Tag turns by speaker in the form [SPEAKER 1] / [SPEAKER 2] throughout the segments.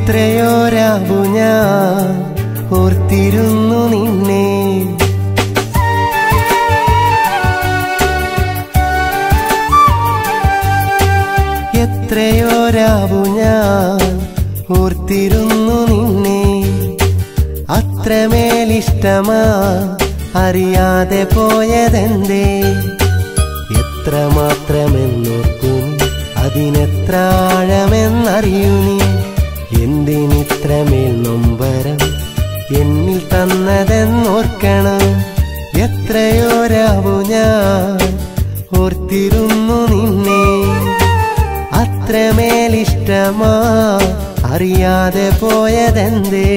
[SPEAKER 1] എത്രയോ രാവു ഞാൻ ഓർത്തിരുന്നു നിന്നെ എത്രയോ രാവു ഞാൻ ഓർത്തിരുന്നു നിന്നെ അത്രമേലിഷ്ടമാ അറിയാതെ പോയതെന്തേ എത്രമാത്രമെന്നോർക്കും അതിനെത്ര ആഴമെന്നറിയൂ നീ എന്തിനിത്രമേൽ നൊമ്പരം എന്നിൽ തന്നതെന്നോർക്കണം എത്രയോ രാവു ഞാൻ ഓർത്തിരുന്നു നിന്നെ അത്രമേലിഷ്ടമാ അറിയാതെ പോയതെന്തേ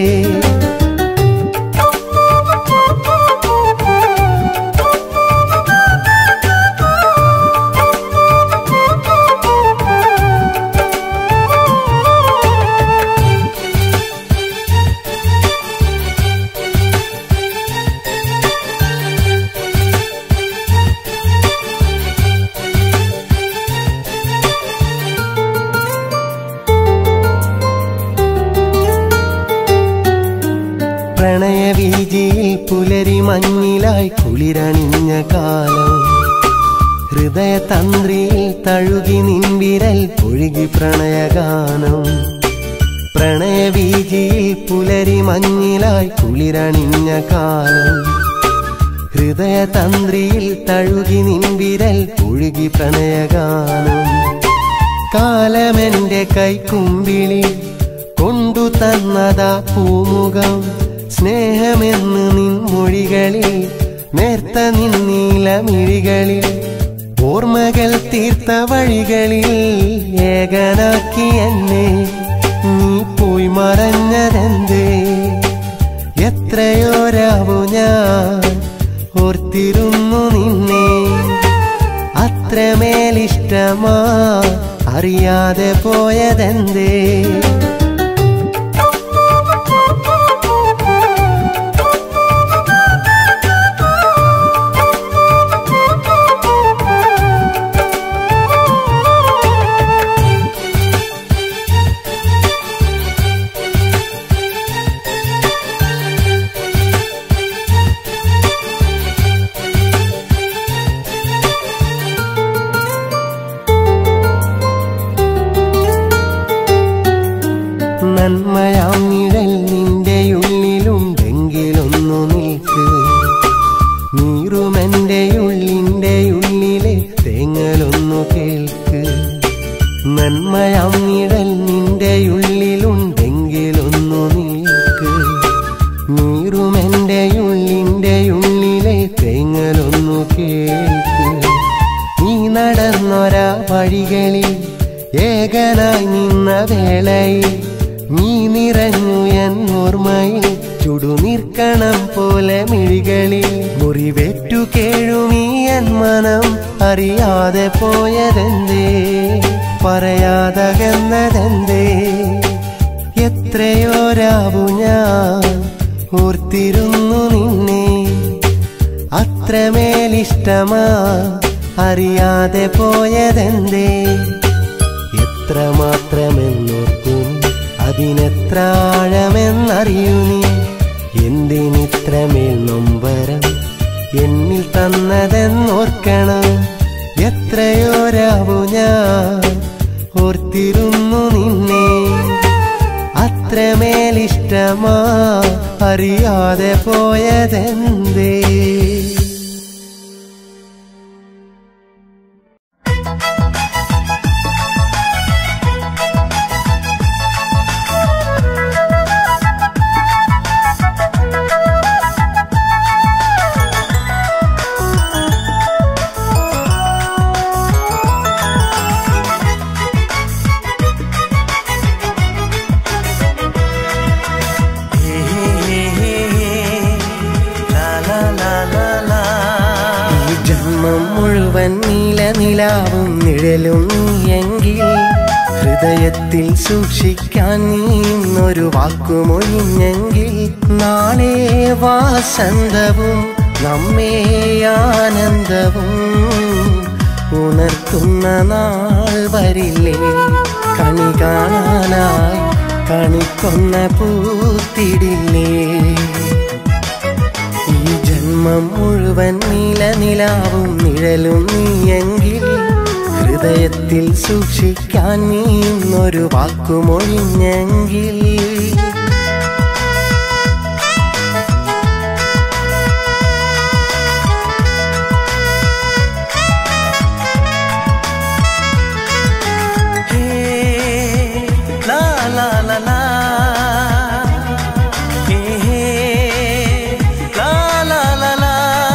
[SPEAKER 1] പ്രണയവീജിയിൽ പുലരി മഞ്ഞിലായി കുളിരണിഞ്ഞ കാലം ഹൃദയതന്ത്രിയിൽ തഴുകി നിൻവിരൽ ഒഴുകി പ്രണയഗാനം പ്രണയവീജിയിൽ പുലരി മഞ്ഞിലായി കുളിരണിഞ്ഞ കാലം ഹൃദയതന്ത്രിയിൽ തഴുകി നിൻവിരൽ ഒഴുകി പ്രണയഗാനം കാലമെന്റെ കൈക്കുമ്പിളി കൊണ്ടു തന്നതാ പൂമുഖം സ്നേഹമെന്ന് നിൻ മൊഴികളിൽ നേർത്ത നിന്നീലമിഴികളിൽ ഓർമ്മകൾ തീർത്ത വഴികളിൽ ഏകനാക്കി എന്നെ നീ പോയി മറഞ്ഞതെന്തേ എത്രയോ രാവു ഞാൻ ഓർത്തിരുന്നു നിന്നെ അത്രമേലിഷ്ടമാ അറിയാതെ പോയതെന്തേ നന്മയാം നിഴൽ നിന്റെ ഉള്ളിലുണ്ടെങ്കിലൊന്നു നിൽക്ക് നീറുമെന്റെ ഉള്ളിന്റെ ഉള്ളിലെ തേങ്ങലൊന്നു കേൾക്ക് നന്മയാം നിഴൽ നിന്റെ ഉള്ളിലുണ്ടെങ്കിലൊന്നു നിൽക്ക് നീറുമെന്റെ ഉള്ളിന്റെ ഉള്ളിലെ തേങ്ങലൊന്നു കേൾക്ക് നീ നടന്നൊരാ വഴികളിൽ ഏകനായി നിന്ന വേളയിൽ നീ നിറഞ്ഞു എൻ ഓർമ്മയിൽ ചുടുനിർക്കണം പോലെ മിഴികളിൽ മുറിവേറ്റു കേഴുമീ എൻ മനം അറിയാതെ പോയതെന്തേ പറയാതകന്നതെന്തേ എത്രയോ രാവു ഞാൻ ഓർത്തിരുന്നു നിന്നെ അത്രമേലിഷ്ടമാ അറിയാതെ പോയതെന്തേ എത്രമാത്രമെന്നോർക്കും അതിനെത്ര ആഴമെന്നറിയൂ നീ എന്തിനിത്രമേൽ നൊമ്പരം എന്നിൽ തന്നതെന്നോർക്കണം എത്രയോ രാവു ഞാൻ ഓർത്തിരുന്നു നിന്നെ അത്രമേലിഷ്ടമാ അറിയാതെ പോയതെന്തേ ഈ ജന്മം മുഴുവൻ നീല നിലാവും നിഴലും നീയെങ്കിൽ ഹൃദയത്തിൽ സൂക്ഷിക്കാൻ നീന്നൊരു വാക്കുമൊഴിഞ്ഞെങ്കിൽ നാളെ വാസന്തവും നമ്മെ ആനന്ദവും ഉണർത്തുന്ന നാൾ വരില്ലേ കണി കാണാനായി കണിക്കൊന്ന പൂത്തിടില്ലേ ഈ ജന്മം മുഴുവൻ നിലനിലാവും നിഴലും നീയെങ്കിൽ ഹൃദയത്തിൽ സൂക്ഷിക്കാൻ നീ ഇന്നൊരു വാക്കുമൊഴിഞ്ഞെങ്കിൽ ഹേ, ലാ ലാ ലാ ലാ. ഹേ, ഹേ, ലാ ലാ ലാ ലാ.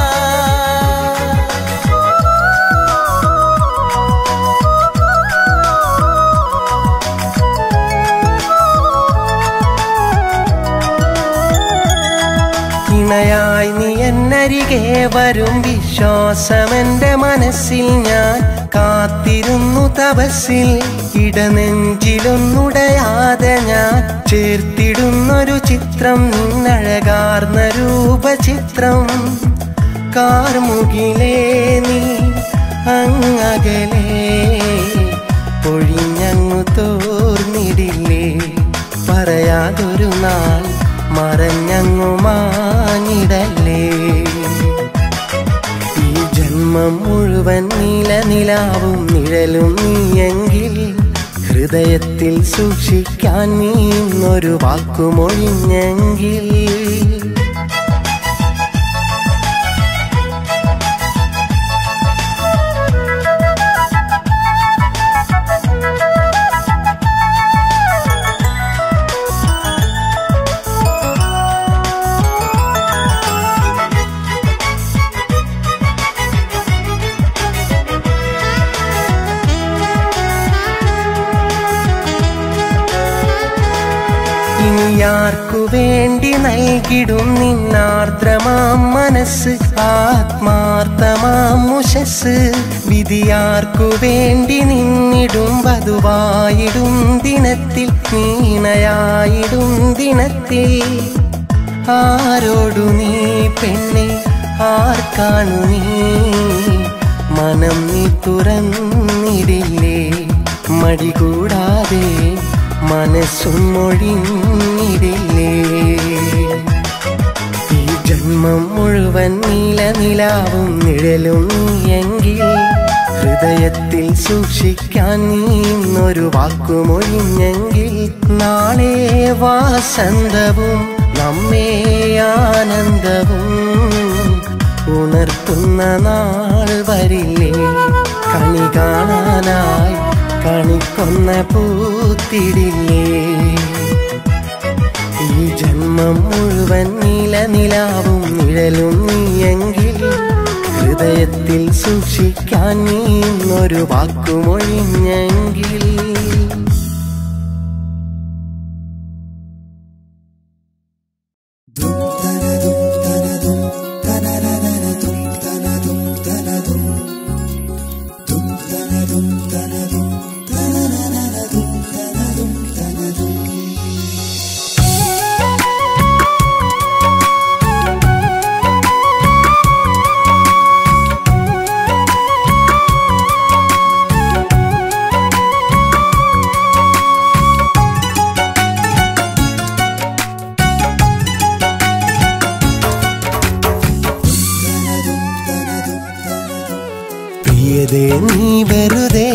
[SPEAKER 1] ഇണയായി നീ എന്നരികെ വരും വിശ്വാസമെന്റെ മനസ്സിൽ ഞാൻ കാത്തിരുന്നു തപസ്സിൽ ഇടനെഞ്ചിലൊന്നുടയാതെ ഞാൻ ചേർത്തിടുന്നൊരു ചിത്രം നിന്നഴകാർന്ന രൂപചിത്രം കാർമുകിലേ നീ അങ്ങകലേ പൊഴിഞ്ഞങ്ങു തോർന്നിടില്ലേ പറയാതൊരു നാൾ മറഞ്ഞങ്ങു മാഞ്ഞിടല്ലേ ഈ ജന്മം മുഴുവൻ നിലനിലാവും നിഴലും നീയെങ്കിൽ ഹൃദയത്തിൽ സൂക്ഷിക്കാൻ നീ ഇന്നൊരു വാക്കുമൊഴിഞ്ഞെങ്കിൽ ഇനി ആർക്കു വേണ്ടി നൽകിടും നിന്നാർദ്രമാം മനസ്സ് ആത്മാർത്ഥമാം മുഷസ് വിധിയാർക്കു വേണ്ടി നിന്നിടും വധുവായിടും ദിനത്തിൽ നീണയായിടും ദിനത്തിൽ ആരോടു നീ പെണ്ണെ ആർക്കാണു നീ മനം നീ തുറന്നിടില്ലേ മടി കൂടാതെ മനസ്സും മൊഴിഞ്ഞിടില്ലേ ഈ ജന്മം മുഴുവൻ നീലനിലാവും നിഴലും നീയെങ്കിൽ ഹൃദയത്തിൽ സൂക്ഷിക്കാൻ നീ ഇന്നൊരു വാക്കുമൊഴിഞ്ഞെങ്കിൽ നാളെ വാസന്തവും നമ്മെ ആനന്ദവും ഉണർത്തുന്ന നാൾ വരില്ലേ കണി കാണാനായി കണിക്കൊന്ന പൂത്തിടില്ലേ ഈ ജന്മം മുഴുവൻ നിലനിലാവും നിഴലും നീയെങ്കിൽ ഹൃദയത്തിൽ സൂക്ഷിക്കാൻ നീ ഇന്നൊരു വാക്കുമൊഴിഞ്ഞെങ്കിൽ പ്രിയതേ നീ വെറുതെ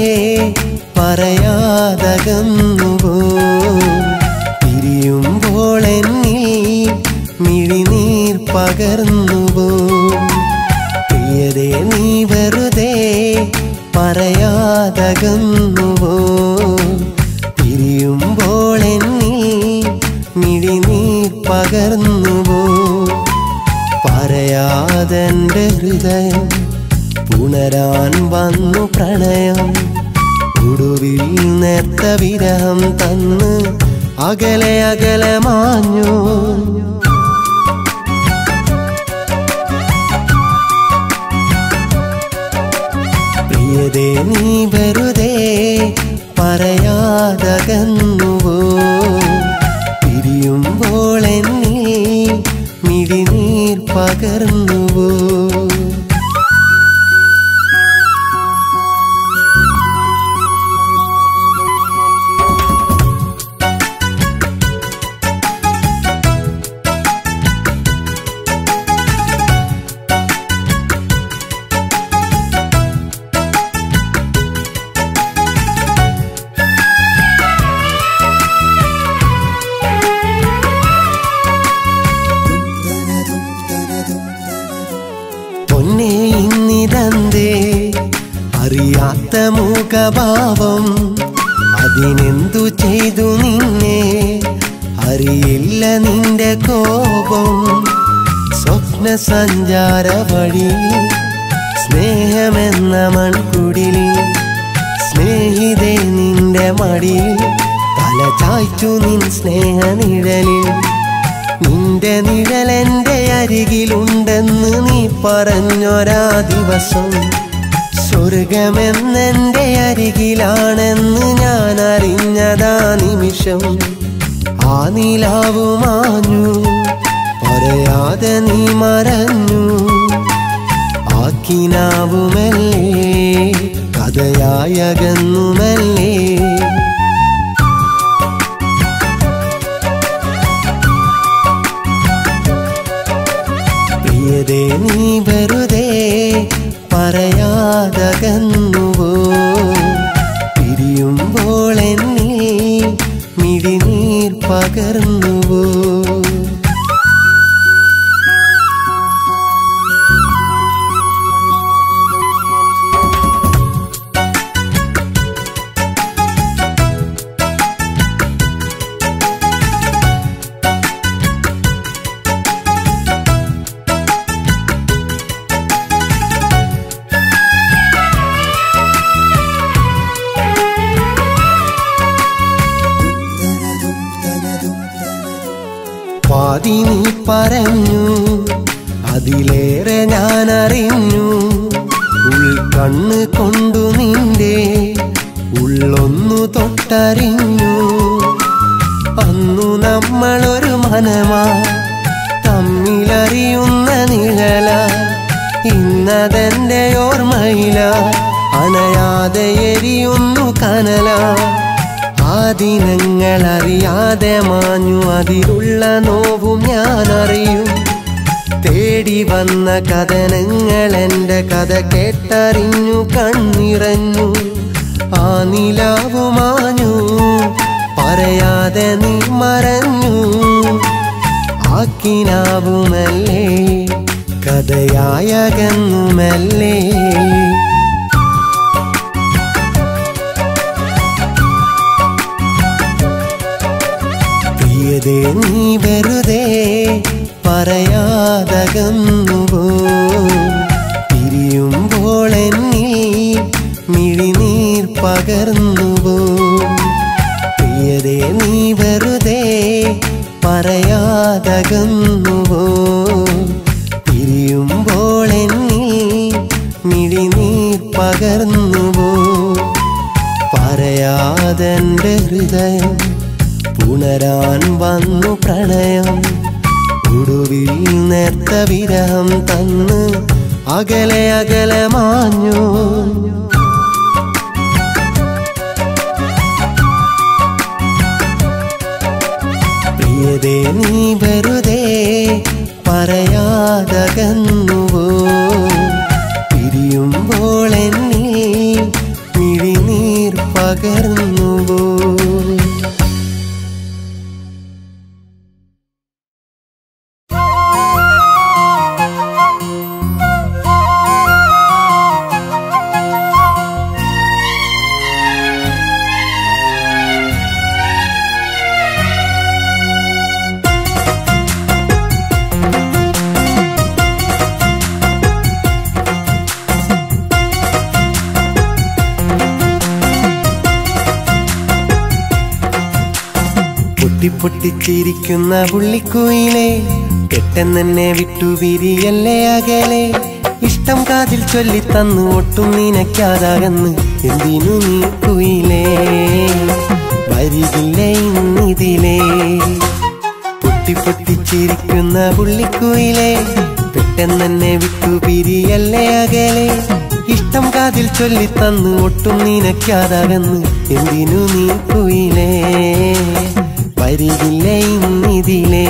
[SPEAKER 1] പറയാതകന്നുവോ പിരിയുമ്പോൾ എന്നിൽ മിഴിനീർ പകർന്നുവോ പ്രിയതേ നീ വെറുതെ പറയാതകന്നുവോ പിരിയുമ്പോൾ എന്നിൽ മിഴിനീർ പകർന്നുവോ പറയാതെന്റെ ഹൃദയം പുണരാൻ വന്നു പ്രണയം ഒടുവിൽ നേർത്ത വിരഹം തന്ന് അകലെ അകലെ മാഞ്ഞു പ്രിയതേ നീ വെറുതെ പറയാതകന്നുവോ പിരിയുമ്പോൾ എന്നിൽ മിഴിനീർ പകർന്നുവോ
[SPEAKER 2] മുഖഭാവം അതിനെന്തു ചെയ്തു നിന്നെ അറിയില്ല നിന്റെ കോപം സ്വപ്ന സഞ്ചാര വഴി സ്നേഹമെന്ന മൺകുടിലിൽ സ്നേഹിതേ നിന്റെ മടിയിൽ തല ചായ്ച്ചു നിൻ സ്നേഹനിഴലിൽ നിന്റെ നിഴലെന്റെ അരികിലുണ്ടെന്ന് നീ പറഞ്ഞൊരാ ദിവസം സ്വർഗമെന്നെന്റെ അരികിലാണെന്ന് ഞാൻ അറിഞ്ഞതാ നിമിഷം ആ നിലാവു മാഞ്ഞു പറയാതെ നീ മറഞ്ഞു ആക്കിനാവുമല്ലേ കഥയായകന്നുമല്ലേ പ്രിയതേ നീ വെറുതെ പറയാതകന്നുവോ പിരിയുമ്പോൾ എന്നിൽ മിഴിനീർ പകർന്നുവോ പാതി നീ പറഞ്ഞു അതിലേറെ ഞാൻ അറിഞ്ഞു ഉൾക്കണ്ണ് കൊണ്ടു നിന്റെ ഉള്ളൊന്നു തൊട്ടറിഞ്ഞു അന്നു നമ്മളൊരു മനമാ തമ്മിലറിയുന്ന നിഴല ഇന്നതെന്റെ ഓർമ്മയില അണയാതെ എരിയുന്നു കനല ആ ദിനങ്ങൾ അറിയാതെ മാഞ്ഞു അതിലുള്ള നോവും ഞാൻ അറിയും തേടി വന്ന കഥനങ്ങൾ എൻ്റെ കഥ കേട്ടറിഞ്ഞു കണ്ണിറഞ്ഞു ആ നിലാവു മാഞ്ഞു പറയാതെ നീ മറഞ്ഞു ആക്കിനാവുമല്ലേ കഥയായകന്നുമല്ലേ പ്രിയതേ നീ വെറുതെ പറയാതകന്നുവോ പിരിയുമ്പോൾ എന്നിൽ മിഴിനീർ പകർന്നുവോ പ്രിയതേ നീ വെറുതെ പറയാതകന്നുവോ പിരിയുമ്പോൾ എന്നിൽ മിഴിനീർ പകർന്നുവോ പറയാതെന്റെ ഹൃദയം പുണരാൻ വന്നു പ്രണയം ഒടുവിൽ നേർത്ത വിരഹം തന്ന് അകലെ അകലെ മാഞ്ഞു പ്രിയതേ നീ വെറുതെ പറയാതകന്നുവോ പിരിയുമ്പോൾ എന്നിൽ മിഴിനീർ പകർന്നുവോ പൊട്ടിപ്പൊട്ടിച്ചിരിക്കുന്ന പുള്ളിക്കുയിലെ പെട്ടെന്നെ വിട്ടുപിരിയല്ലേ അകലെ ഇഷ്ടം കാതിൽ ചൊല്ലി തന്നു ഒട്ടും നിനക്കാതാകന്ന് എന്തിനു നീ കുയിലേ വരികില്ലേ ഇന്നിതിലേ പൊട്ടിപ്പൊട്ടിച്ചിരിക്കുന്ന പുള്ളിക്കുയിലെ പെട്ടെന്നെ വിട്ടുപിരിയല്ലേ അകലെ ഇഷ്ടം കാതിൽ ചൊല്ലി തന്നു ഒട്ടും നിനക്കാതാകന്ന് എന്തിനു നീ കുയിലേ വരികില്ലേ ഇന്നിതിലേ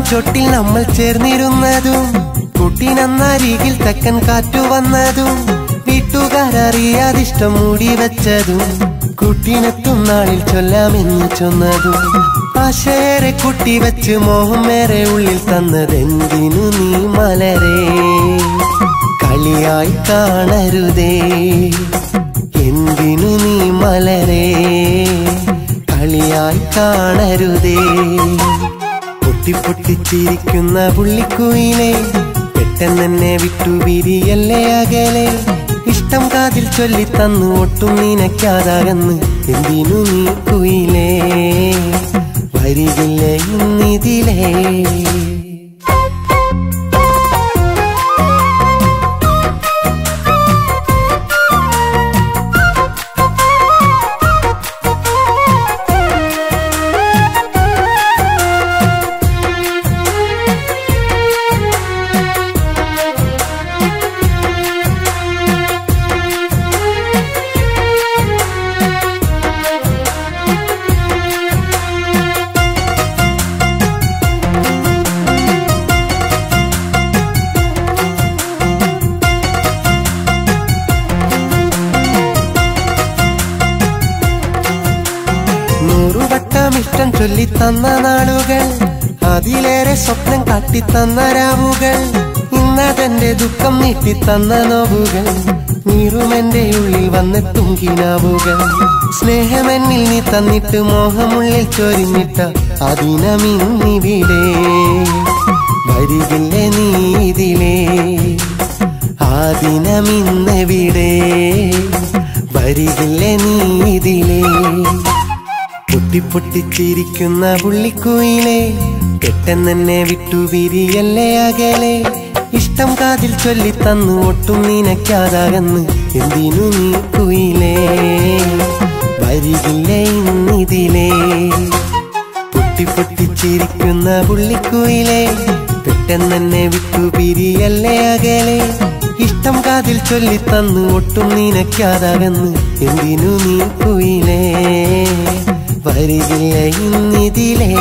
[SPEAKER 2] ചോട്ടിൽ നമ്മൾ ചേർന്നിരുന്നതും കുട്ടിനന്നരികിൽ തെക്കൻ കാറ്റു വന്നതും വീട്ടുകാരറിയാതിഷ്ടം മൂടി വെച്ചതും കുട്ടിനെത്തും നാളിൽ ചൊല്ലാമെന്ന് ചൊന്നതും ആശയേറെ കുട്ടി വെച്ച് മോഹം ഏറെ ഉള്ളിൽ തന്നതെന്തിനു നീ മലരേ കളിയായി കാണരുതേ എന്തിനു നീ മലരേ കളിയായി കാണരുതേ പൊട്ടി പൊട്ടിച്ചിരിക്കുന്ന പുള്ളിക്കുയിലെ പെട്ടെന്നെ വിട്ടു വിരിയല്ലേ അകലെ ഇഷ്ടം കാതിൽ ചൊല്ലി തന്നു ഒട്ടും നിനക്കാതാകന്ന് എന്തിനു നീ കുയിലേ വരികില്ലേ ഇന്നിതിലേ നൂറുവട്ടം ഇഷ്ടം ചൊല്ലിത്തന്ന നാളുകൾ അതിലേറെ സ്വപ്നം കാട്ടിത്തന്ന രാവുകൾ ഇന്നതെന്റെ ദുഃഖം നീട്ടിത്തന്ന നോവുകൾ നീറുമെന്റെ ഉള്ളിൽ വന്നെത്തും കിനാവുകൾ സ്നേഹമെന്നിൽ നീ തന്നിട്ട് മോഹമുള്ളിൽ ചൊരിഞ്ഞിട്ട അതിനമിന്നിവിടെ വരികില്ലേ നീ ഇതിലേ ആദിനമിന്നെവിടെ വരികില്ലേ നീ ഇതിലേ പൊട്ടിപ്പൊട്ടിച്ചിരിക്കുന്ന പുള്ളിക്കുയിലെ പെട്ടെന്നെ വിട്ടു വിരിയല്ലേ അകലെ ഇഷ്ടം കാതിൽ ചൊല്ലി തന്നു ഒട്ടും നിനക്കാതാകന്ന് എന്തിനു നീ കുയിലേ വരികില്ലേ ഇന്നിതിലേ പൊട്ടിപ്പൊട്ടിച്ചിരിക്കുന്ന പുള്ളിക്കുയിലെ പെട്ടെന്നെ വിട്ടു പിരിയല്ലേ അകലെ ഇഷ്ടം കാതിൽ ചൊല്ലി തന്നു ഒട്ടും നിനക്കാതാകന്ന് എന്തിനു നീ കുയിലേ വരികില്ല ഇന്നിതിലേ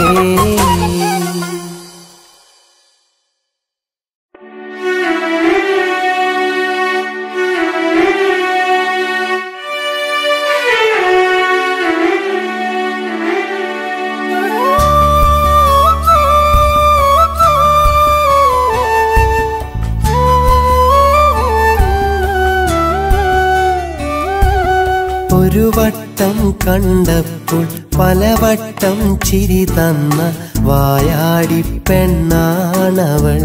[SPEAKER 2] ഒരു വട്ടം കണ്ടപ്പോൾ പലവട്ടം ചിരി തന്ന വായാടി പെണ്ണാണവൾ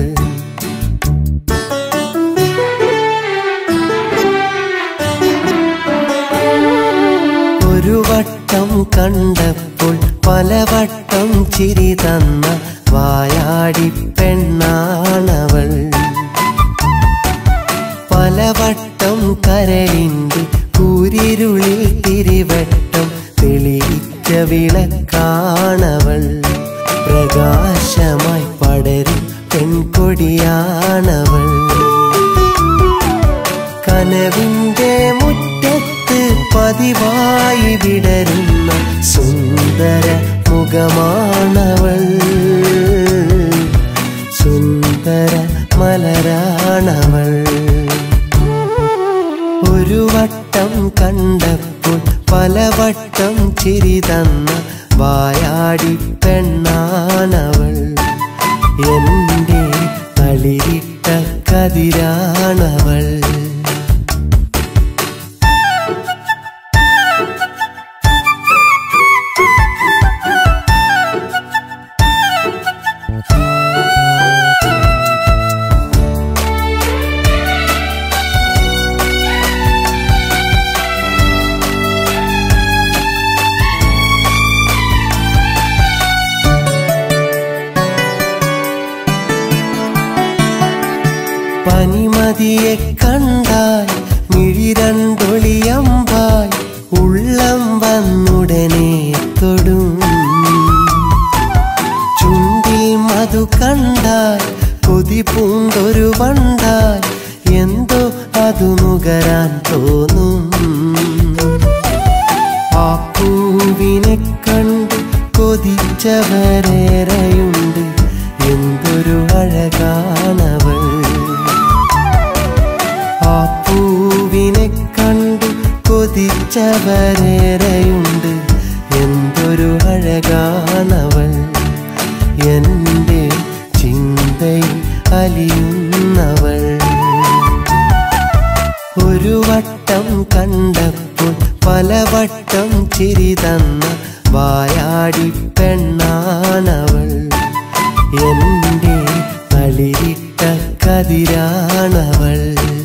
[SPEAKER 2] ഒരു വട്ടം കണ്ടപ്പോൾ പലവട്ടം ചിരി തന്ന വായാടി പെണ്ണാണവൾ പലവട്ടം കരളിന്റെ കൂരിരുളിൽ തിരിവട്ടം തെളിയിച്ച വിളക്കാണവൾ പ്രകാശമായി പടരും പെൺകൊടിയാണവൾ കനവിന്റെ മുറ്റത്ത് പതിവായി വിടരുന്ന സുന്ദര മുഖമാണവൾ സുന്ദര മലരാണവൾ ഒരു വട്ടം കണ്ടപ്പോൾ പലവട്ടം ചിരി തന്ന വായാടി പെണ്ണാണവൾ എന്റെ തളിരിട്ട കതിരാണവൾ പനിമതിയെ കണ്ടാൽ മിഴിരണ്ടൊളിയമ്പായി ഉള്ളം വന്നുടനെ തൊടും ചുണ്ടിൽ മധു കണ്ടാൽ കൊതി പൂണ്ടൊരു വണ്ടാൽ എന്തോ അതു നുകരാൻ തോന്നും ആ പൂവിനെ കണ്ട് കൊതിച്ചവരേറെയുണ്ട് എന്ത് എന്തൊരു അഴകാണവൾ ആ പൂവിനെ കണ്ടു കൊതിച്ചവരേറെയുണ്ട് എന്തൊരു അഴകാണവൾ എൻ്റെ ചിന്തയിൽ അലിയുന്നവൾ ഒരു വട്ടം കണ്ടപ്പോൾ പലവട്ടം ചിരി തന്ന വായാടി പെണ്ണാണവൾ എൻ്റെ തളിരിട്ട കതിരാണവൾ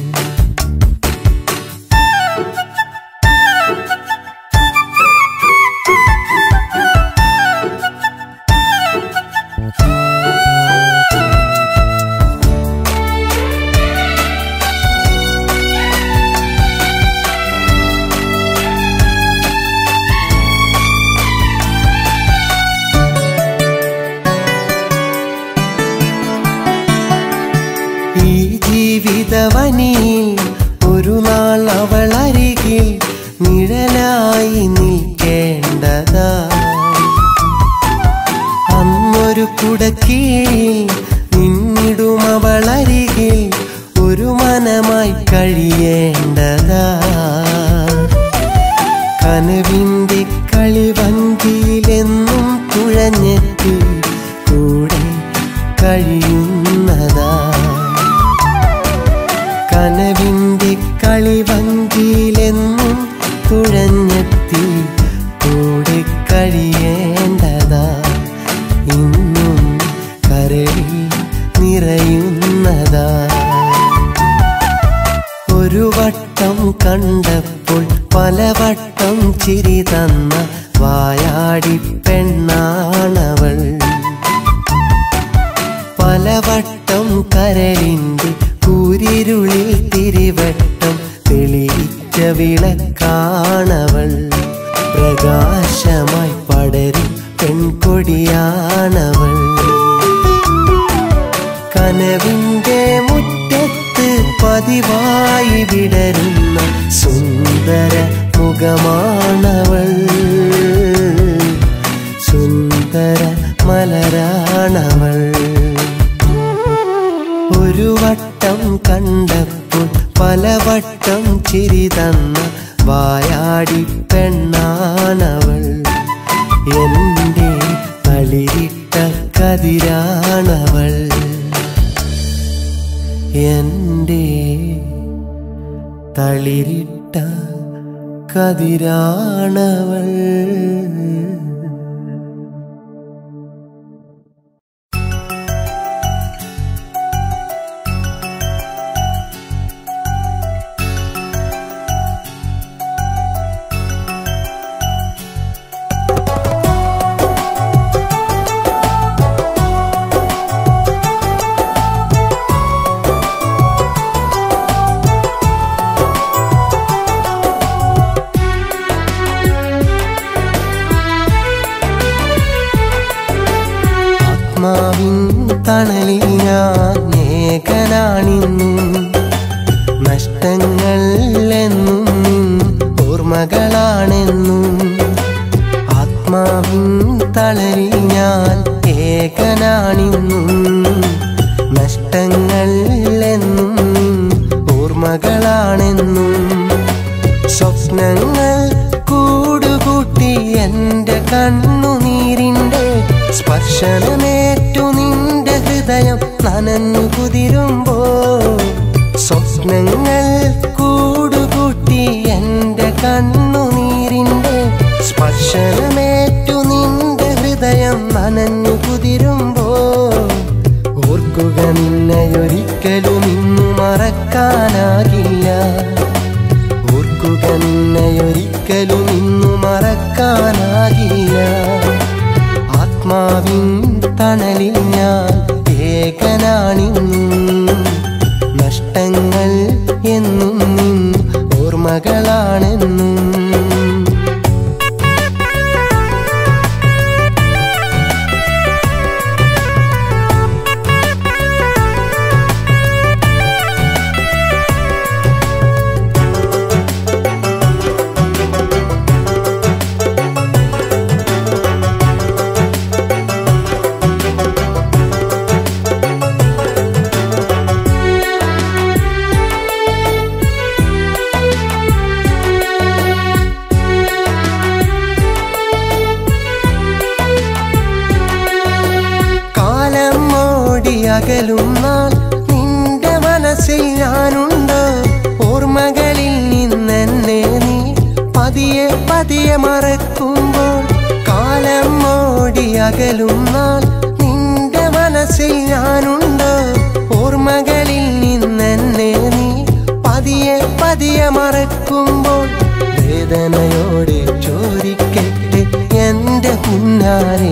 [SPEAKER 2] ഈ ജീവിതവനിയിൽ ഒരു നാൾ അവൾ അരികിൽ നിഴലായി നിൽക്കേണ്ടതാ അന്നൊരു കുടക്കീഴിൽ നിന്നിടും അവൾ അരികിൽ ഒരു മനമായി കഴിയേണ്ടതാ കനവിന്റെ കളിവഞ്ചിയിലെന്നും തുഴഞ്ഞെത്തി കൂടെ കഴിയുന്നതാ കനവിന്റെ കളിവഞ്ചിയിലെന്നും തുഴഞ്ഞെത്തി കൂടെ കഴിയേണ്ടതാ ഇന്നും കരളിൽ നിറയുന്നതാ ഒരു വട്ടം കണ്ടപ്പോൾ പലവട്ടം ചിരി തന്ന വായാടി പെണ്ണാണവൾ പലവട്ടം കരളിന്റെ കൂരിരുളിൽ തിരിവട്ടം തെളിയിച്ച വിളക്കാണവൾ പ്രകാശമായി പടരും പെൺകൊടിയാണവൾ കനവിന്റെ മുറ്റത്ത് പതിവായി വിടരുന്ന സുന്ദര മുഖമാണവൾ സുന്ദര മലരാണവൾ ഒരു വട്ടം കണ്ടപ്പോൾ പലവട്ടം ചിരി തന്ന വായാടി പെണ്ണാണവൾ എൻ്റെ തളിരിട്ട കതിരാണവൾ എൻ്റെ തളിരിട്ട കതിരാണവൾ ആത്മാവിൻ തണലിൽ ഞാൻ ഏകനാണിന്നും നഷ്ടങ്ങൾ എന്നും നിൻ ഓർമ്മകളാണെന്നും ആത്മാവിൻ തളരിൽ ഞാൻ ഏകനാണിന്നും നഷ്ടങ്ങൾ എന്നും നിൻ ഓർമ്മകളാണെന്നും സ്വപ്നങ്ങൾ കൂടുകൂട്ടി എൻ്റെ കണ്ണുനീരിൻ്റെ സ്പർശനമേറ്റു നിന്റെ ഹൃദയം നനഞ്ഞു കുതിരുമ്പോ സ്വപ്നങ്ങൾ കൂടുകൂട്ടി എൻ്റെ കണ്ണുനീരിൻ്റെ സ്പർശനമേറ്റു നിന്റെ ഹൃദയം നനഞ്ഞു കുതിരുമ്പോ ഓർക്കുക നിന്നെയൊരിക്കലും ഇന്നു മറക്കാനാകില്ല ഓർക്കുക നിന്നെയൊരിക്കലും ഇന്നു മറക്കാനാകില്ല ആത്മാവിൻ തണലിൽ ഞാൻ ഏകനാണിന്നും നഷ്ടങ്ങൾ എന്നും നിൻ ഓർമ്മകളാണെന്നും അകലും നാൾ നിന്റെ മനസ്സിൽ ഞാനുണ്ട് ഓർമ്മകളിൽ നിന്നെന്നെ നീ പതിയെ പതിയെ മറക്കുമ്പോൾ കാലം ഓടി അകലും നാൾ നിന്റെ മനസ്സിൽ ഞാനുണ്ട് ഓർമ്മകളിൽ നിന്നെന്നെ നീ പതിയെ പതിയെ മറക്കുമ്പോൾ വേദനയോടെ ചോദിക്കട്ടെ എന്റെ പുന്നാരേ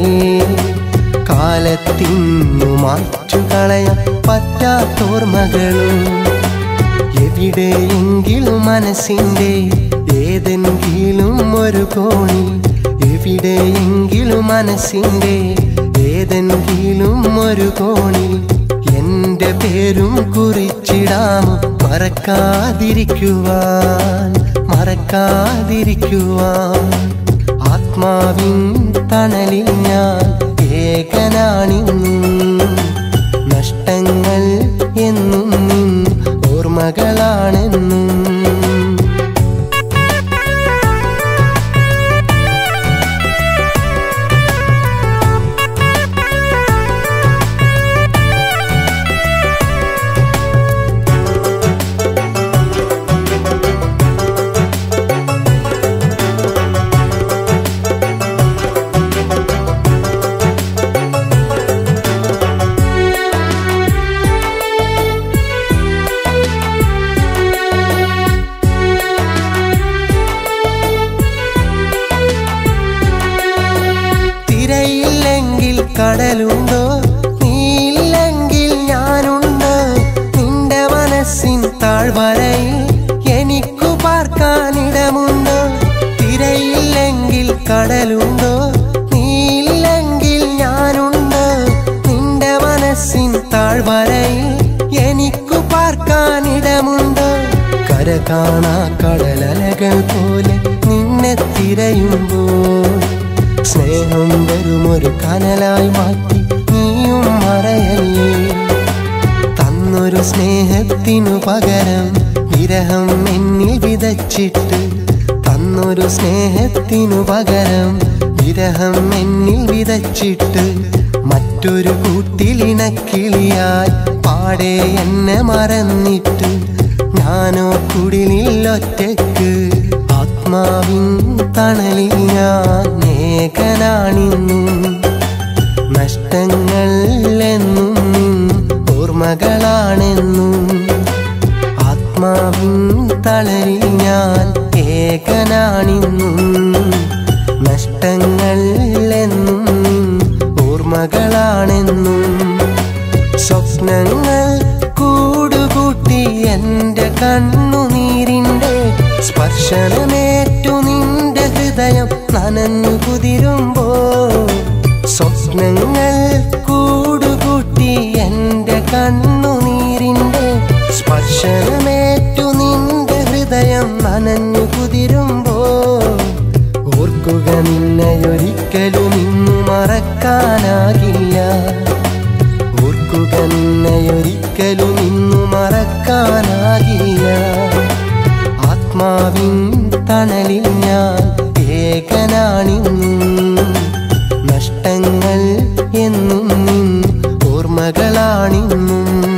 [SPEAKER 2] കാലത്തിന്നു മാറ്റു കളയാൻ പറ്റാത്തോർമ്മകളും എവിടെയെങ്കിലും മനസ്സിന്റെ ഏതെങ്കിലും ഒരു കോണി എവിടെയെങ്കിലും മനസ്സിന്റെ ഏതെങ്കിലും ഒരു കോണി എന്റെ പേരും കുറിച്ചിടാമോ മറക്കാതിരിക്കുവാൻ മറക്കാതിരിക്കുവാൻ ആത്മാവിൻ തണലിൽ ഞാൻ ഏകനാണിന്നും നഷ്ടങ്ങൾ എന്നും നിൻ ഓർമ്മകളാണെന്നും തിരയില്ലെങ്കിൽ കടലുണ്ടോ നീയില്ലെങ്കിൽ ഞാനുണ്ട് നിന്റെ മനസ്സിൻ താഴ്വരയിൽ എനിക്കു പാർക്കാനിടമുണ്ടോ തിരയില്ലെങ്കിൽ കടലുണ്ടോ നീയില്ലെങ്കിൽ ഞാനുണ്ട് നിന്റെ മനസ്സിൻ താഴ്വരയിൽ എനിക്കു പാർക്കാനിടമുണ്ട് കര കാണാ കടലലകൾ പോലെ നിന്നെ തിരയുമ്പോൾ സ്നേഹം വെറുമൊരു കനലായി മാറ്റി നീയും മറയല്ലേ തന്നൊരു സ്നേഹത്തിനു പകരം വിരഹം എന്നിൽ വിതച്ചിട്ട് തന്നൊരു സ്നേഹത്തിനു പകരം വിരഹം എന്നിൽ വിതച്ചിട്ട് മറ്റൊരു കൂട്ടിലിണക്കിളിയായി പാടെ എന്നെ മറന്നിട്ട് ഞാനോ കുടിലിൽ ഒറ്റക്ക് ആത്മാവിൻ തണലിൽ ഞാൻ ഏകനാണിന്നും നഷ്ടങ്ങൾ എന്നും നിൻ ഓർമ്മകളാണെന്നും ആത്മാവിൻ തളരിൽ ഞാൻ ഏകനാണിന്നും നഷ്ടങ്ങൾ എന്നും നിൻ ഓർമ്മകളാണെന്നും സ്വപ്നങ്ങൾ കൂടുകൂട്ടി എന്റെ കണ്ണുനീരിന്റെ സ്പർശനമേറ്റു നിന്റെ ഹൃദയം നനഞ്ഞു കുതിരുമ്പോ സ്വപ്നങ്ങൾ കൂടുകൂട്ടി എന്റെ കണ്ണുനീരിന്റെ സ്പർശനമേറ്റു നിന്റെ ഹൃദയം നനഞ്ഞു കുതിരുമ്പോ ഓർക്കുക നിന്നെയൊരിക്കലും ഇന്നു മറക്കാനാകില്ല ഓർക്കുക നിന്നെയൊരിക്കലും ഇന്നു മറക്കാനാകില്ല ആത്മാവിൻ തണലിൽ ഞാൻ ഏകനാണിന്നും നഷ്ടങ്ങൾ എന്നും നിൻ ഓർമ്മകളാണിന്നും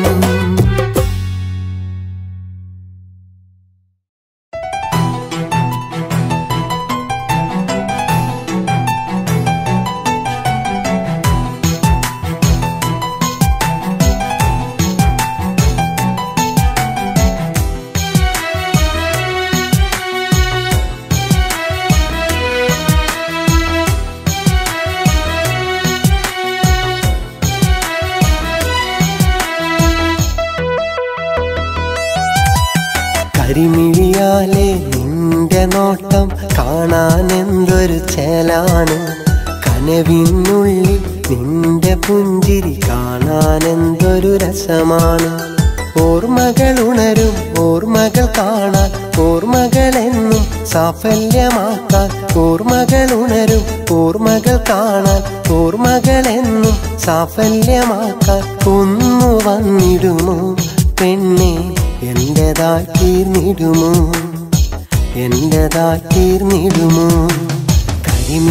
[SPEAKER 2] കരിമിഴിയാലെ നിന്റെ നോട്ടം കാണാൻ എന്തൊരു ചേലാണ് കനവിനുള്ളിൽ നിന്റെ പുഞ്ചിരി കാണാൻ എന്തൊരു രസമാണ് ഓർമ്മകൾ ഉണരും ഓർമ്മകൾ കാണാൻ ഓർമ്മകളെന്നും സാഫല്യമാക്കാൻ ഓർമ്മകൾ ഉണരും ഓർമ്മകൾ കാണാൻ ഓർമ്മകളെന്നും സാഫല്യമാക്കാൻ ഒന്നു വന്നിടുമോ പെണ്ണെ എന്റേതായി തീർന്നിടുമോ എന്റേതായി തീർന്നിടുമോ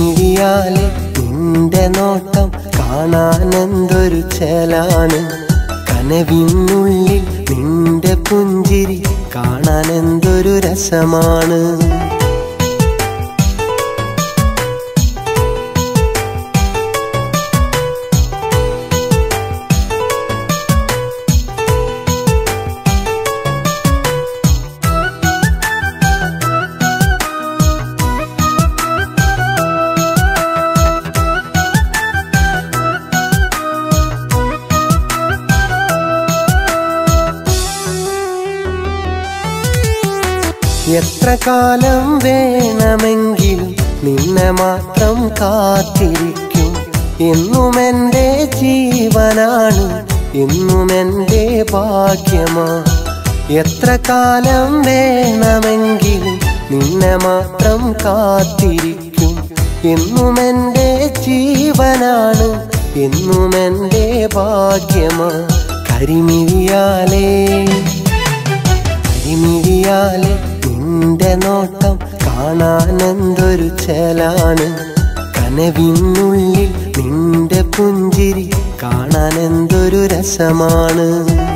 [SPEAKER 2] കരിമിഴിയാലെ നിന്റെ നോട്ടം കാണാൻ എന്തൊരു ചേലാണ് കനവിനുള്ളിൽ നിന്റെ പുഞ്ചിരി കാണാൻ എന്തൊരു രസമാണ് എത്ര കാലം വേണമെങ്കിലും നിന്നെ മാത്രം കാത്തിരിക്കും എന്നും എൻ്റെ ജീവനാണ് എന്നും എൻ്റെ ഭാഗ്യമാ എത്ര കാലം വേണമെങ്കിലും നിന്നെ മാത്രം കാത്തിരിക്കും എന്നും എൻ്റെ ജീവനാണ് എന്നും എൻ്റെ ഭാഗ്യമാ കരിമിഴിയാലേ കരിമിഴിയാലെ നിന്റെ നോട്ടം കാണാൻ എന്തൊരു ചേലാണ് കനവിനുള്ളിൽ നിന്റെ പുഞ്ചിരി കാണാൻ എന്തൊരു രസമാണ്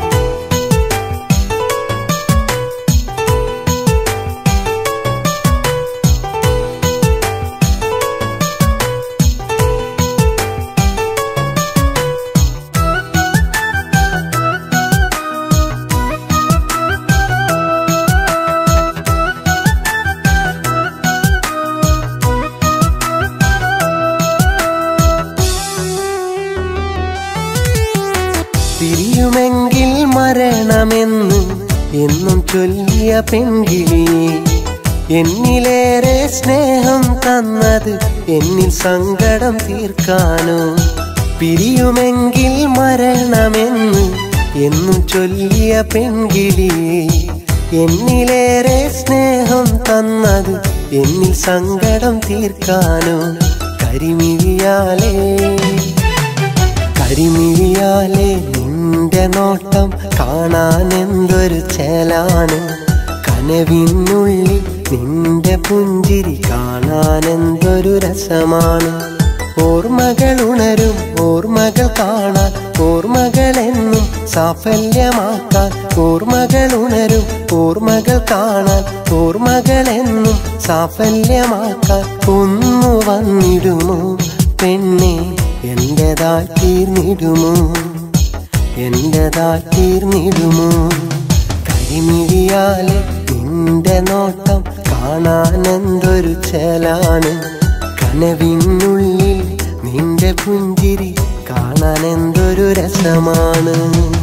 [SPEAKER 2] പിരിയുമെങ്കിൽ മരണമെന്ന് എന്നും ചൊല്ലിയ പെൺകിളിയെ എന്നിലേറെ സ്നേഹം തന്നത് എന്നിൽ സങ്കടം തീർക്കാനോ പിരിയുമെങ്കിൽ മരണമെന്ന് എന്നും ചൊല്ലിയ പെൺകിളിയെ എന്നിലേറെ സ്നേഹം തന്നത് എന്നിൽ സങ്കടം തീർക്കാനോ കരിമിഴിയാലേ കരിമിഴിയാലെ നിന്റെ നോട്ടം കാണാൻ എന്തൊരു ചേലാണ് കനവിനുള്ളിൽ നിന്റെ പുഞ്ചിരി കാണാൻ എന്തൊരു രസമാണ് ഓർമ്മകൾ ഉണരും ഓർമ്മകൾ കാണാൻ ഓർമ്മകൾ എന്നും സാഫല്യമാക്കാൻ ഓർമ്മകൾ ഉണരും ഓർമ്മകൾ കാണാൻ ഓർമ്മകൾ എന്നും സാഫല്യമാക്കാൻ ഒന്നു വന്നിടുമോ പെണ്ണെ എന്റേതായി തീർന്നിടുമോ എന്റേതായി തീർന്നിടുമോ കരിമിഴിയാലെ നിന്റെ നോട്ടം കാണാൻ എന്തൊരു ചേലാണ് കനവിനുള്ളിൽ നിന്റെ പുഞ്ചിരി കാണാൻ എന്തൊരു രസമാണ്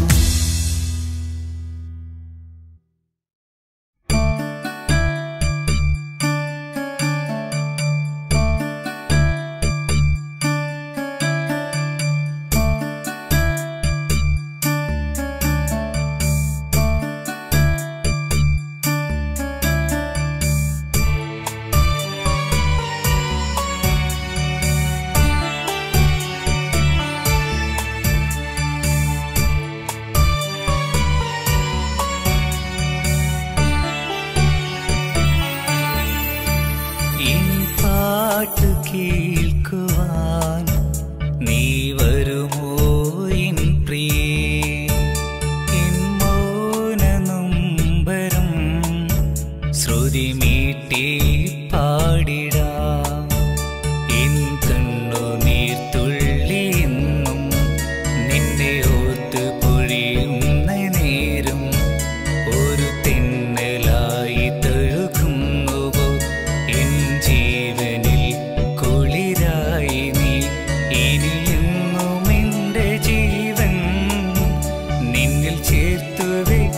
[SPEAKER 1] ഇൻ പാട്ട് കേൾക്കുവാൻ നീ വരുമോ ഇൻ പ്രിയേ ഇൻ മൗന നൊമ്പരം ശ്രുതി മീട്ടി പാടിടാം ഇൻ കണ്ണുനീർ തുള്ളി എന്നും നിന്നെ ഓർത്ത് പൊഴിയുന്ന നേരം ഒരു തെന്നലായി തഴുകുന്നുവോ എൻ ജീവനിൽ കുളിരായി നീ ഇനിയെന്നും എൻ്റെ ജീവൻ നിന്നിൽ ചേർത്തു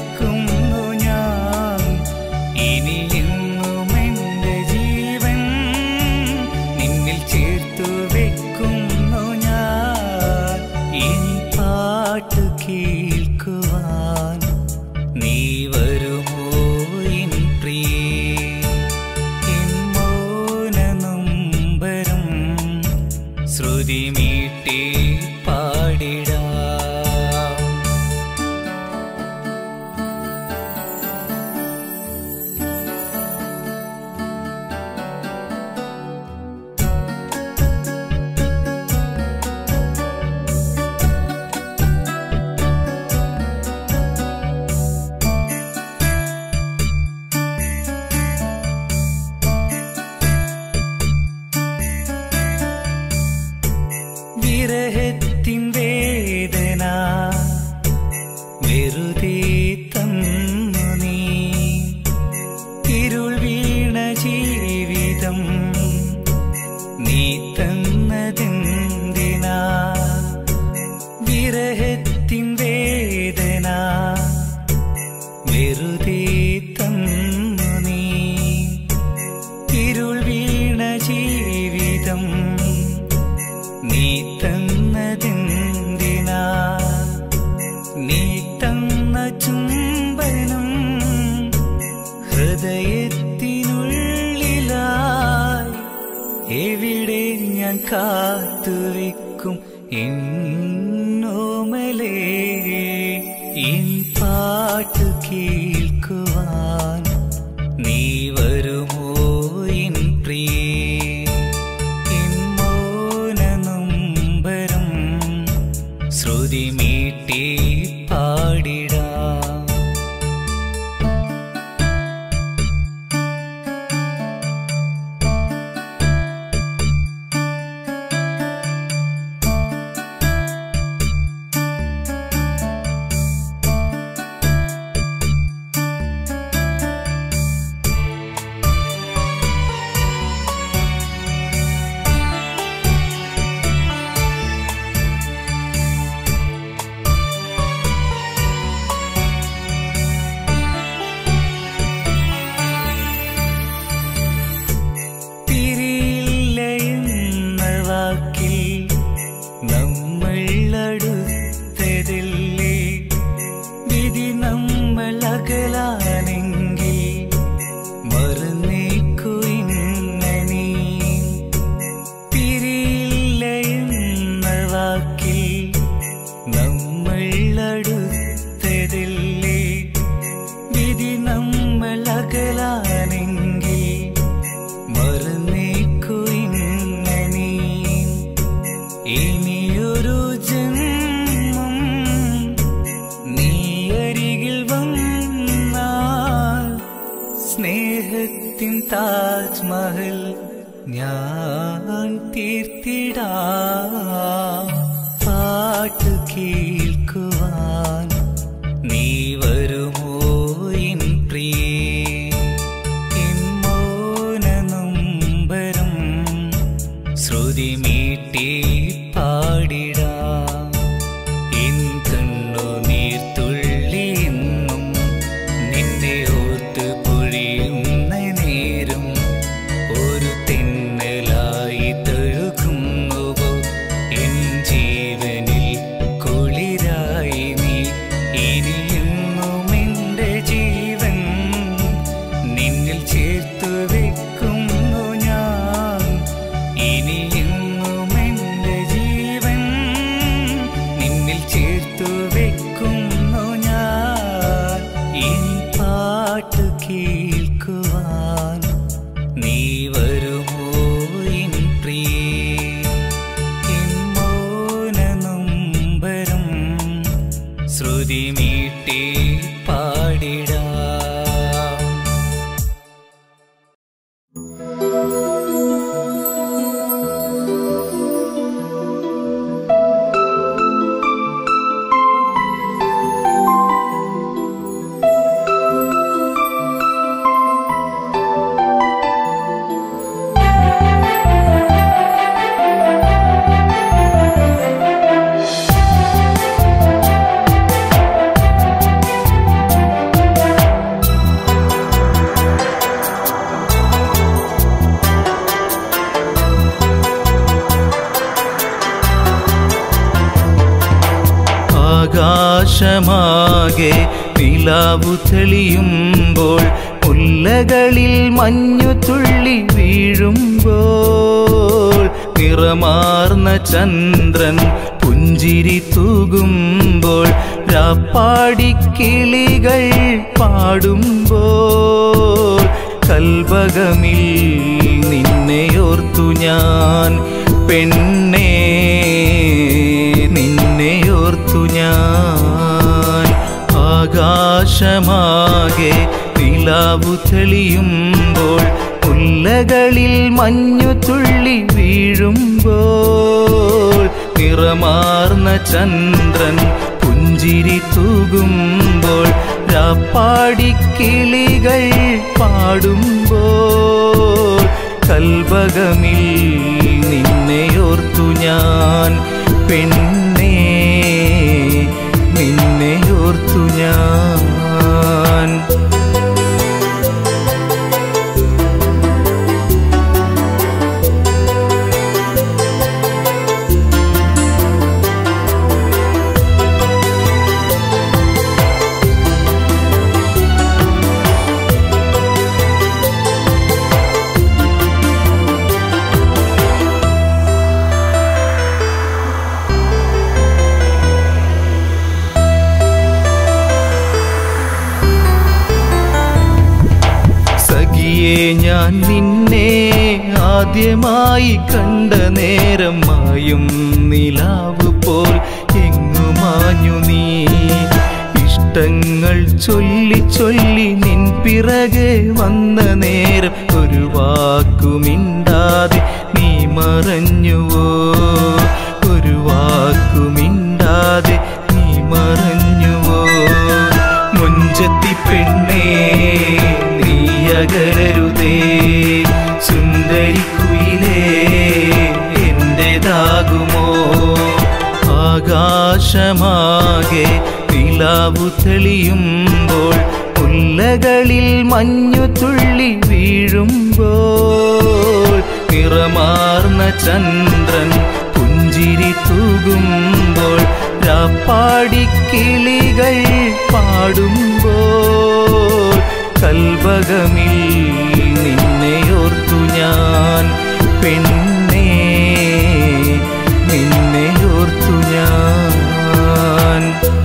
[SPEAKER 1] വെക്കുന്നു ഞാൻ ഇനിയെന്നും എൻ്റെ ജീവൻ
[SPEAKER 3] ഹൃദയത്തിനുള്ളിലായി എവിടെ ഞാൻ കാത്തുവെക്കും എന്നോമലേ എൻ പാട്ടു കേൾക്കുവാൻ നീ വരുമോ എൻ പ്രിയേ എൻ മൗനനൊമ്പരം ശ്രുതി മീട്ടി പാടിടാം പിരിയില്ല എന്ന വാക്കിൽ നമ്മൾ അടുത്തതല്ലേ വിധി നമ്മൾ അകലാനെങ്കിൽ മറന്നേക്കു ഇന്നീ പിരിയില്ല എന്ന വാക്കിൽ നമ്മൾ അടുത്തതല്ലേ വിധി നമ്മൾ അകലാനെങ്കിൽ മറന്നേക്കു ഇന്നീ ഇനിയൊരു ജന്മം നീ അരികിൽ വന്നാൽ സ്നേഹത്തിൻ താജ്മഹൽ ഞാൻ തീർത്തിടാ പാട്ട് കേൾക്കുവാൻ നീ വരുമോ എൻ പ്രിയേ എൻ മൗനനൊമ്പരം ശ്രുതി മീട്ടി പാടിടാം എൻ കണ്ണു നീർത്തുള്ളി എന്നും നിന്നെ ഓർത്ത് പൊഴിയുന്ന നേരം ഒരു തെന്നലായി തഴുകുന്നുവോ എൻ ജീവനിൽ കുളിരായി നീ ഇനിയെന്നും എൻ്റെ ജീവൻ നിന്നിൽ ചേർത്തു വെക്കുന്നു ഞാൻ ഇനിയെന്നും എൻ്റെ ജീവൻ നിന്നിൽ ചേർത്തു വെക്കുന്നു ഞാൻ ഇനി പാട്ട് കേൾക്കുവാൻ നീ വരുമോ എൻ പ്രിയേ എൻ മൗനനൊമ്പരം ശ്രുതി മീട്ടി പാടിടാം
[SPEAKER 4] ആകാശമാകെ നിലാവു തെളിയുമ്പോൾ മുല്ലകളിൽ മഞ്ഞു തുള്ളി വീഴുമ്പോൾ നിറമാർന്ന ചന്ദ്രൻ പുഞ്ചിരി തൂകുമ്പോൾ രാപ്പാടിക്കിളികൾ പാടുമ്പോൾ കൽവകമിൽ നിന്നെയോർത്തു ഞാൻ പെണ്ണേ നിന്നെയോർത്തു ഞാൻ ആകാശമാകെ നിലാവു തെളിയുമ്പോൾ മുല്ലകളിൽ മഞ്ഞു തുള്ളി വീഴുമ്പോൾ നിറമാർന്ന ചന്ദ്രൻ പുഞ്ചിരി തൂകുമ്പോൾ രാപ്പാടിക്കിളികൾ പാടുമ്പോൾ കൽവകമിൽ നിന്നെയോർത്തു ഞാൻ പെണ്ണേ നിന്നെയോർത്തു ഞാൻ സഖിയെ ഞാൻ നിന്നെ ആദ്യമായി കണ്ട നേരം മായും നിലാവ് പോൽ എങ്ങു മാഞ്ഞു നീ ഇഷ്ടങ്ങൾ ചൊല്ലി ചൊല്ലി നിൻ പിറകെ വന്ന നേരം ഒരു വാക്കുമിണ്ടാതെ നീ മറഞ്ഞുവോ ഒരു വാക്കുമിണ്ടാതെ നീ മറഞ്ഞുവോ മുഞ്ചത്തി പെണ്ണേ നീ അകലരുതേ സുന്ദരിക്കുയിലേ എന്റേതാകുമോ ആകാശമാകെ നിലാവു തെളിയുമ്പോൾ മുല്ലകളിൽ മഞ്ഞു തുള്ളി വീഴുമ്പോൾ നിറമാർന്ന ചന്ദ്രൻ പുഞ്ചിരി തൂകുമ്പോൾ രാപ്പാടിക്കിളികൾ പാടുമ്പോൾ കൽവകമിൽ നിന്നെയോർത്തു ഞാൻ പെണ്ണേ നിന്നെയോർത്തു ഞാൻ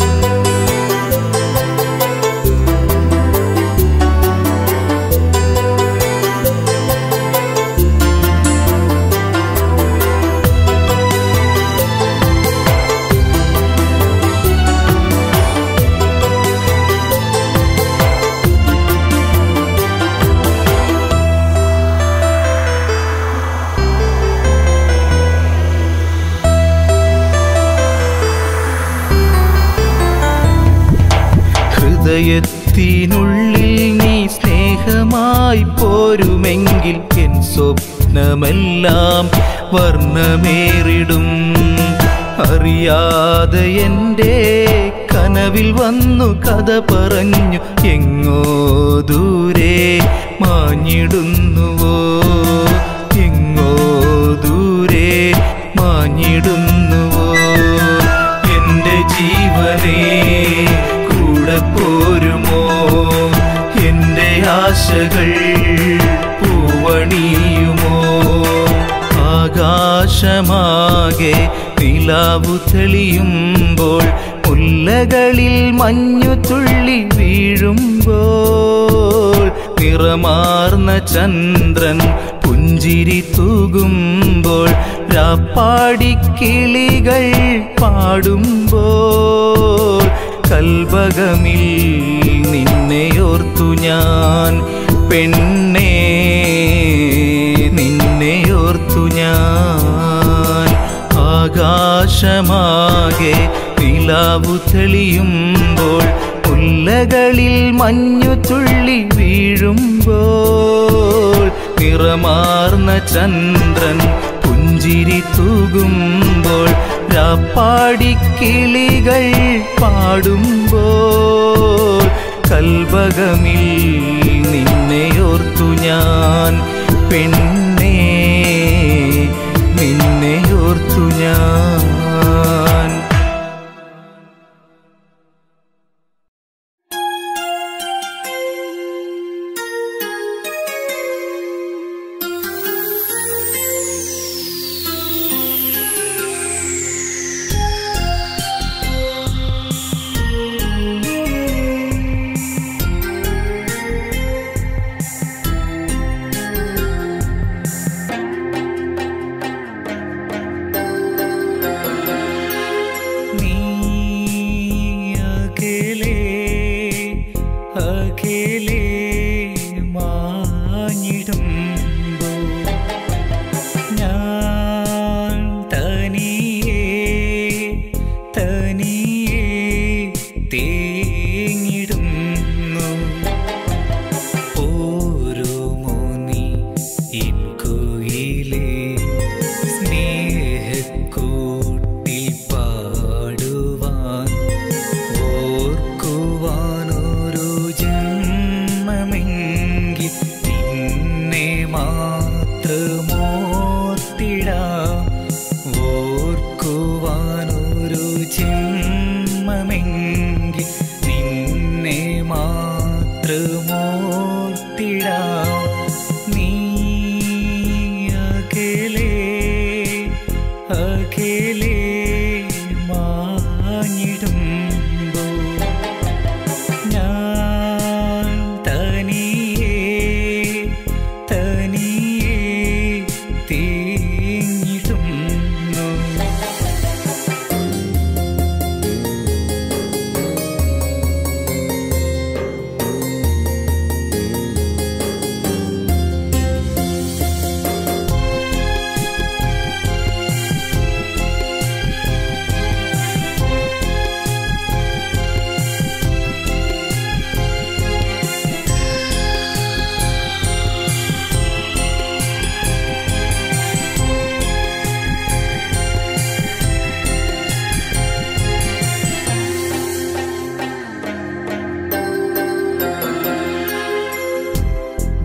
[SPEAKER 4] ഹൃദയത്തിനുള്ളിൽ നീ സ്നേഹമായി പോരുമെങ്കിൽ എൻ സ്വപ്നമെല്ലാം വർണ്ണമേറിടും അറിയാതെ എൻ്റെ കനവിൽ വന്നു കഥ പറഞ്ഞു എങ്ങോ ദൂരെ മാഞ്ഞിടുന്നുവോ എങ്ങോ ദൂരെ മാഞ്ഞിടുന്നുവോ എന്റെ ജീവനേ കൂടെ പോരുമോ എന്റെ ആശകൾ പൂവണിയുമോ ആകാശമാകെ നിലാവു തെളിയുമ്പോൾ മുല്ലകളിൽ മഞ്ഞു തുള്ളി വീഴുമ്പോൾ നിറമാർന്ന ചന്ദ്രൻ പുഞ്ചിരി തൂകുമ്പോൾ രാപ്പാടിക്കിളികൾ പാടുമ്പോൾ കൽവകമിൽ നിന്നെയോർത്തു ഞാൻ പെണ്ണേ നിന്നെയോർത്തു ഞാൻ ആകാശമാകെ നിലാവു തെളിയുമ്പോൾ മുല്ലകളിൽ മഞ്ഞു തുള്ളി വീഴുമ്പോൾ നിറമാർന്ന ചന്ദ്രൻ പുഞ്ചിരി തൂകുമ്പോൾ രാപ്പാടിക്കിളികൾ പാടുമ്പോൾ കൽവകമിൽ നിന്നെയോർത്തു ഞാൻ പെണ്ണേ നിന്നെയോർത്തു ഞാൻ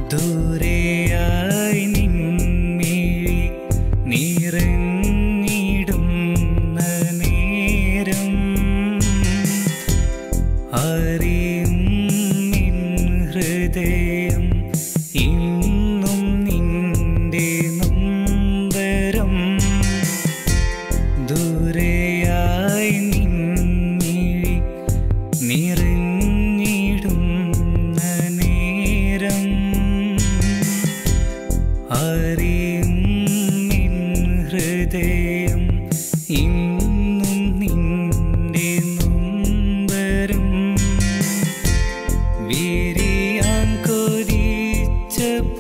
[SPEAKER 3] ദൂരെയായി നിൻമിഴി നിറഞ്ഞിടുന്ന നേരം അറിയും നിൻ ഹൃദയം ഇന്നും നിന്റെ നൊമ്പരം ദൂരെയായി നിന്നിഴി നിറഞ്ഞിടുന്ന നേരം അറിയും നിൻ ഹൃദയം ഇന്നും നിന്റെ നൊമ്പരം വിരിയാൻ കൊതിച്ച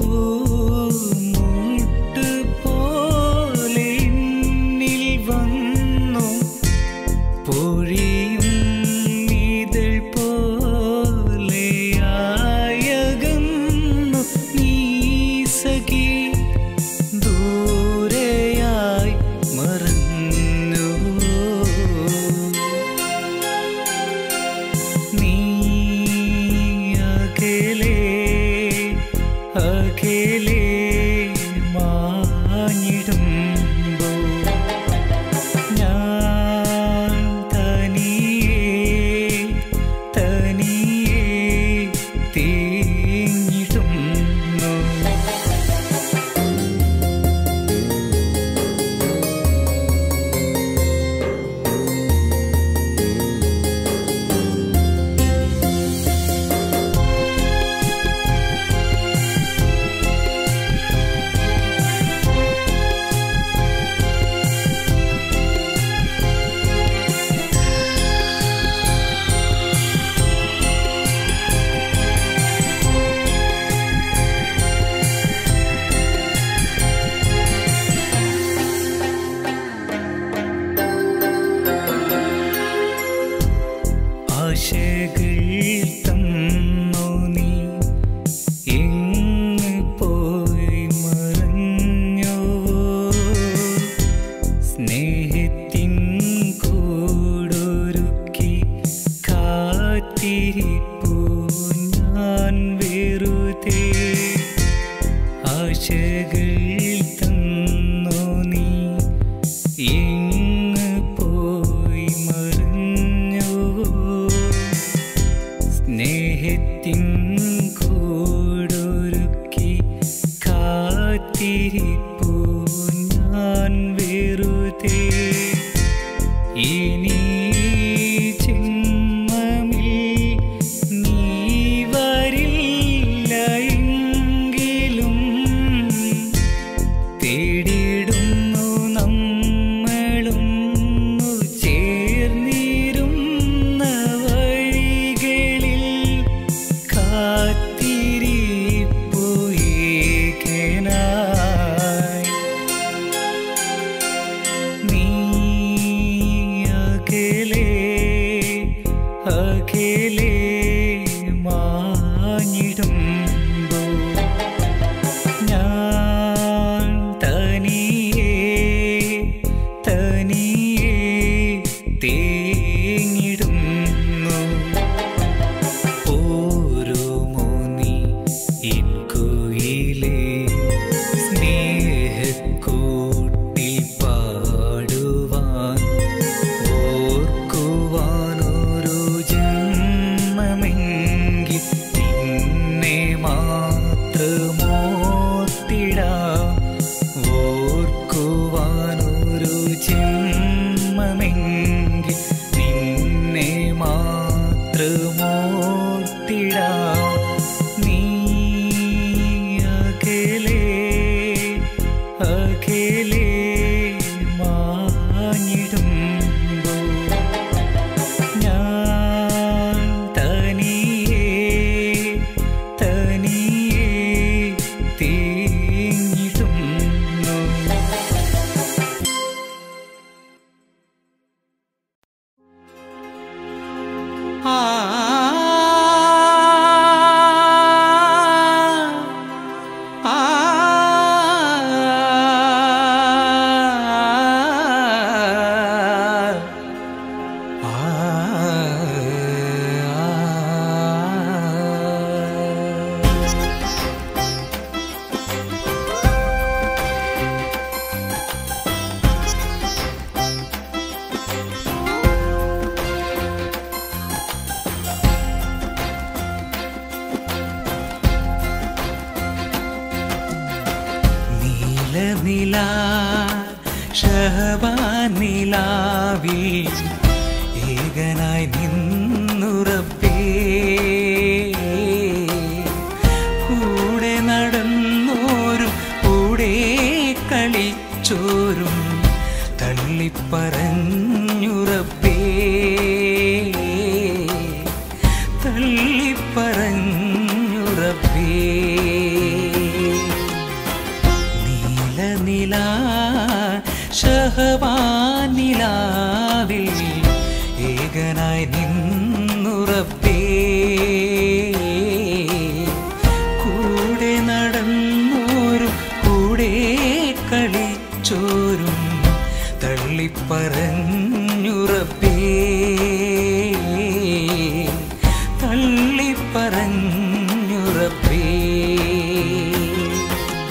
[SPEAKER 3] പൂമുട്ട് പോലെ എന്നിൽ വന്നു പൊഴിയും ഇതൾ പോലെയായകന്നു നീ സഖി ദൂരെയായി മറന്നു നീ അകലെ അകലെ മാഞ്ഞിടുമ്പോ ഞാൻ തനിയെ തനിയെ തേങ്ങിടുന്നു ആശകൾ തന്നു നീ എങ്ങ് പോയി മറഞ്ഞോ സ്നേഹത്തിൻ കൂടൊരുക്കി കാത്തിരിപ്പു ഞാൻ വെറുതെ ആശകൾ തന്നു നീ എങ്ങ് പോയി മറിഞ്ഞു സ്നേഹത്തിൻ കൂടൊരുക്കി കാത്തിരിപ്പു ഞാൻ വെറുതെ ഇനി ജന്മമിൽ നീ വരില്ല എങ്കിലും തേടിടുന്നു നമ്മളും ചേർന്നിരുന്ന വഴികളിൽ കാത്തിരിപ്പോയേക്കനായി നീലനില ഷഹബാനിലാവിൽ ഏകനായി നിന്നുറപ്പേ കൂടെ നടന്നോരും കൂടെ കളിച്ചോരും തള്ളിപ്പറഞ്ഞുറപ്പേ തള്ളിപ്പറഞ്ഞുറപ്പേ നീലനില ഷഹവാനിലാവിൽ ഏകനായി നിന്നുറപ്പേ കൂടെ നടന്നോരും കൂടെ കളിച്ചോരും തള്ളിപ്പറഞ്ഞുറപ്പേ തള്ളിപ്പറഞ്ഞുറപ്പേ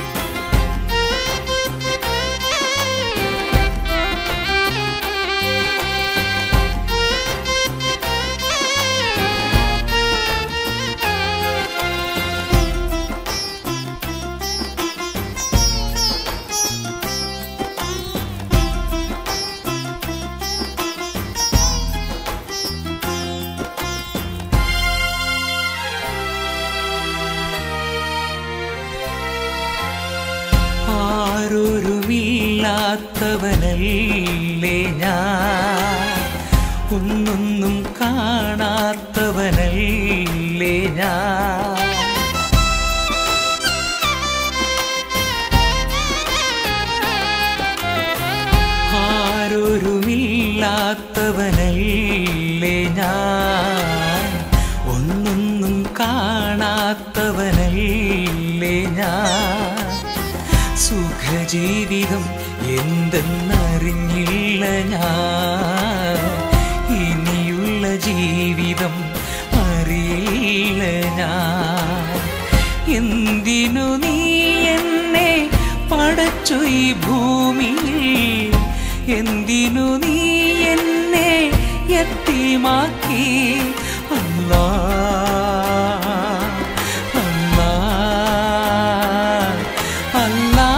[SPEAKER 3] ആരൊരുമില്ലാത്തവനല്ലേ ഞാൻ ഒന്നൊന്നും കാണാത്തവനല്ലേ ഞാൻ ആരൊരുമില്ലാത്തവനല്ലേ ഞാൻ ഒന്നൊന്നും കാണാത്തവനല്ലേ ഞാൻ സുഖജീവിതം എന്തെന്നറിഞ്ഞില്ല ഞാൻ ഇനിയുള്ള ജീവിതം അറിയില്ല ഞാൻ എന്തിനു നീ എന്നെ പടച്ചു ഈ ഭൂമിയിൽ എന്തിനു നീ എന്നെ എത്തിമാക്കി അല്ലാ അല്ലാ അല്ലാ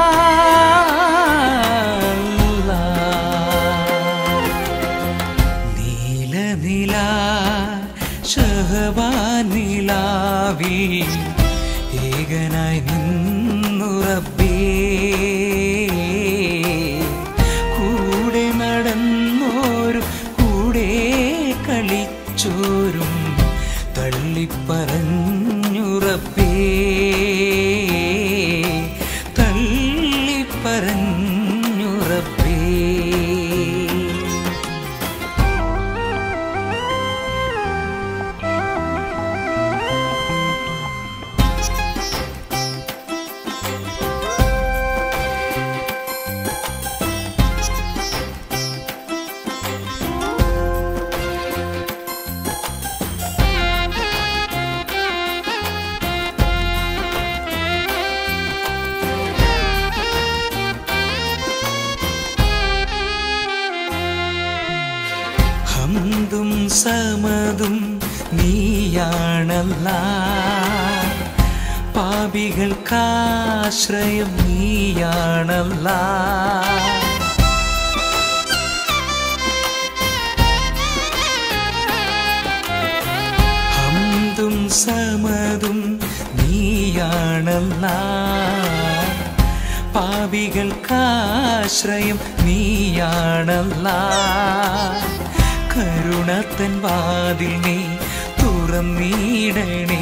[SPEAKER 3] നീലനില ഷഹബാനിലാവി ഏകനായി നിന്നുറപ്പേ കൂടെ നടന്നോരും കൂടെ കളിച്ചോരും തള്ളിപ്പറഞ്ഞുറപ്പേ തള്ളിപ്പറഞ്ഞുറപ്പേ ഹന്തും സമതും നീയാണല്ല പാപികൾക്കാശ്രയം നീയാണല്ല ഹന്തും സമതും നീയാണല്ല പാപികൾക്കാശ്രയം നീയാണല്ല കരുണത്തൻ വാതിൽ നീ തുറന്നീടണേ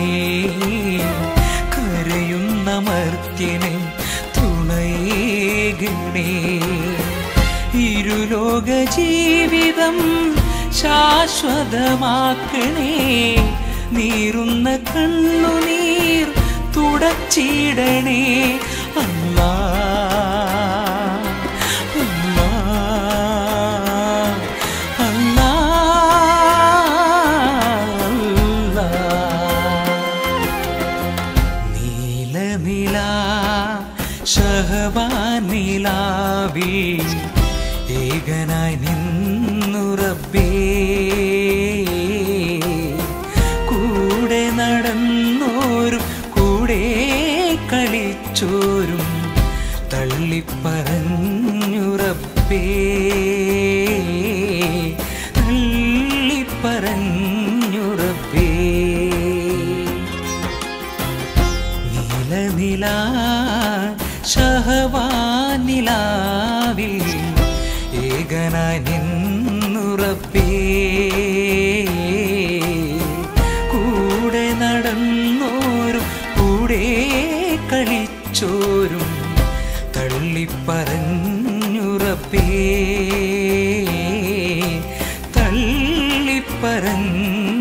[SPEAKER 3] കരയുന്ന മർത്യനെ തുണയേകണേ ഇരുലോക ജീവിതം ശാശ്വതമാക്കണേ നീറുന്ന കണ്ണുനീർ തുടച്ചിടണേ അല്ലാ അല്ലാ അല്ലാ അല്ലാ നീലനില ഷഹബാനിലാവി ഏകനായി നിന്നുറപ്പേ കൂടെ നടന്നോരും കൂടെ കളിച്ചോരും തള്ളിപ്പറഞ്ഞുറപ്പേ തള്ളിപ്പറഞ്ഞുറപ്പേ നീലനില ശഹവാനിലാവിൽ ഏകനായി നിന്നുറപ്പേ കൂടെ നടന്നോരും കൂടെ കളിച്ചോരും തള്ളിപ്പറഞ്ഞുറപ്പേ തള്ളിപ്പറഞ്ഞുറപ്പേ